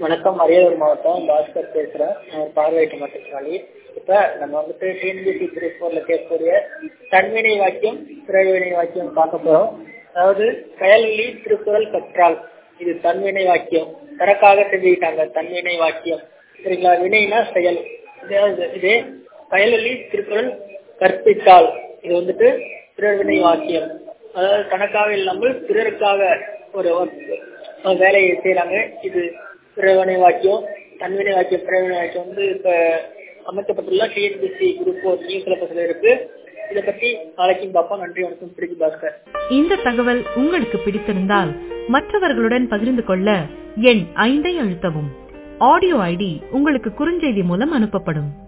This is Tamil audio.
வணக்கம் அரியலூர் மாவட்டம் பாஸ்கர் பேசுகிறேன் நான் ஒரு பார்வையிட்ட மாற்றுத்திறனாளி இப்போ நம்ம வந்துட்டு டிஎன்பிசி குரூப் ஃபோரில் கேட்கக்கூடிய தன்வினை வாக்கியம் பிறவினை வாக்கியம் பார்க்க போகிறோம் அதாவது கயல்வெளி திருக்குறள் கற்றால் இது தன்வினை வாக்கியம் தனக்காக செஞ்சுக்கிட்டாங்க தன்வினை வாக்கியம் சரிங்களா வினைனா செயல் இதாவது இதே கயல்வெளி திருக்குறள் கற்பித்தால் இது வந்துட்டு பிறர்வினை வாக்கியம் அதாவது தனக்காக இல்லாமல் பிறருக்காக ஒரு ஒரு வேலையை செய்யறாங்க இது பிறவினை வாக்கியம் தன்வினை வாக்கியம் பிறவினை வாக்கியம் வந்து இப்ப அமைக்கப்பட்டுள்ள டிஎன்பிசி குரூப் ஒரு நியூ சிலபஸ்ல இருக்கு இதை பத்தி நாளைக்கும் பார்ப்போம் நன்றி வணக்கம் பிடிச்சி பாஸ்கர் இந்த தகவல் உங்களுக்கு பிடித்திருந்தால் மற்றவர்களுடன் பகிர்ந்து கொள்ள எண் ஐந்தை அழுத்தவும் ஆடியோ ஐடி உங்களுக்கு குறுஞ்செய்தி மூலம் அனுப்பப்படும்